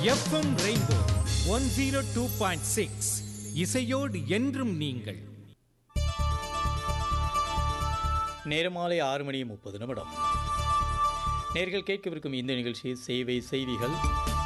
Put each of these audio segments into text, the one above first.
FM rainbow one zero two point six இசையோடு என்றும் நீங்கள் நேரமாலை ஆறு மணி முப்பது நிமிடம் நேர்கள் கேட்கவிருக்கும் இந்த நிகழ்ச்சி சேவை செய்திகள்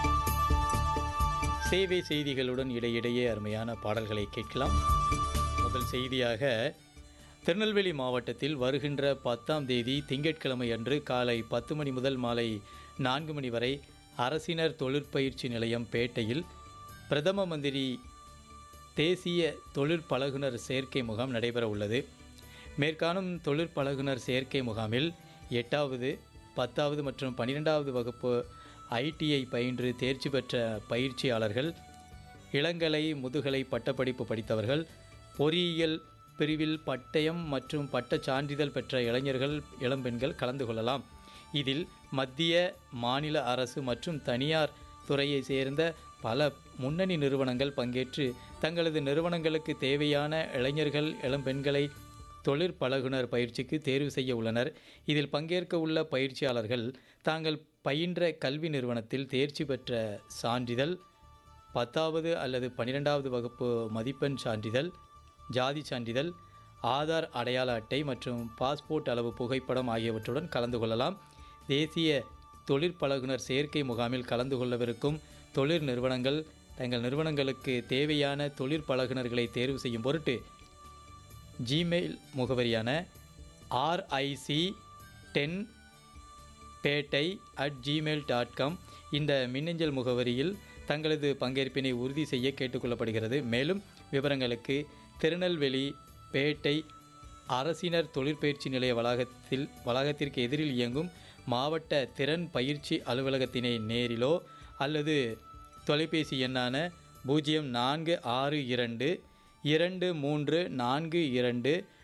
சேவை செய்திகளுடன் இடையிடையே அருமையான பாடல்களை கேட்கலாம் முதல் செய்தியாக திருநெல்வேலி மாவட்டத்தில் வருகின்ற பத்தாம் தேதி திங்கட்கிழமை அன்று காலை பத்து மணி முதல் மாலை நான்கு மணி வரை அரசினர் தொழிற்பயிற்சி நிலையம் பேட்டையில் பிரதம மந்திரி தேசிய தொழிற்பழகுனர் சேர்க்கை முகாம் நடைபெற உள்ளது மேற்காணும் தொழிற்பழகுனர் சேர்க்கை முகாமில் எட்டாவது பத்தாவது மற்றும் பன்னிரெண்டாவது வகுப்பு ஐடிஐ பயின்று தேர்ச்சி பெற்ற பயிற்சியாளர்கள் இளங்கலை முதுகலை பட்டப்படிப்பு படித்தவர்கள் பொறியியல் பிரிவில் பட்டயம் மற்றும் பட்டச் சான்றிதழ் பெற்ற இளைஞர்கள் இளம்பெண்கள் கலந்து கொள்ளலாம் இதில் மத்திய மாநில அரசு மற்றும் தனியார் துறையை சேர்ந்த பல முன்னணி நிறுவனங்கள் பங்கேற்று தங்களது நிறுவனங்களுக்கு தேவையான இளைஞர்கள் இளம்பெண்களை தொழிற்பழகுனர் பயிற்சிக்கு தேர்வு செய்ய உள்ளனர் இதில் பங்கேற்க உள்ள பயிற்சியாளர்கள் தாங்கள் பயின்ற கல்வி நிறுவனத்தில் தேர்ச்சி பெற்ற சான்றிதழ் பத்தாவது அல்லது பன்னிரெண்டாவது வகுப்பு மதிப்பெண் சான்றிதழ் ஜாதி சான்றிதழ் ஆதார் அடையாள அட்டை மற்றும் பாஸ்போர்ட் அளவு புகைப்படம் ஆகியவற்றுடன் கலந்து கொள்ளலாம் தேசிய தொழிற்பழகுனர் சேர்க்கை முகாமில் கலந்து கொள்ளவிருக்கும் தொழில் நிறுவனங்கள் தங்கள் நிறுவனங்களுக்கு தேவையான தொழிற்பழகுனர்களை தேர்வு செய்யும் பொருட்டு ஜிமெயில் முகவரியான RIC ten Pettai at Gmail dot com இந்த மின்னஞ்சல் முகவரியில் தங்களது பங்கேற்பினை உறுதி செய்ய கேட்டுக்கொள்ளப்படுகிறது மேலும் விவரங்களுக்கு திருநெல்வேலி பேட்டை அரசினர் தொழிற்பயிற்சி நிலைய வளாகத்தில் வளாகத்திற்கு எதிரில் இயங்கும் மாவட்ட திறன் பயிற்சி அலுவலகத்தினை நேரிலோ அல்லது தொலைபேசி எண்ணான பூஜ்ஜியம் நான்கு ஆறு இரண்டு இரண்டு மூன்று நான்கு இரண்டு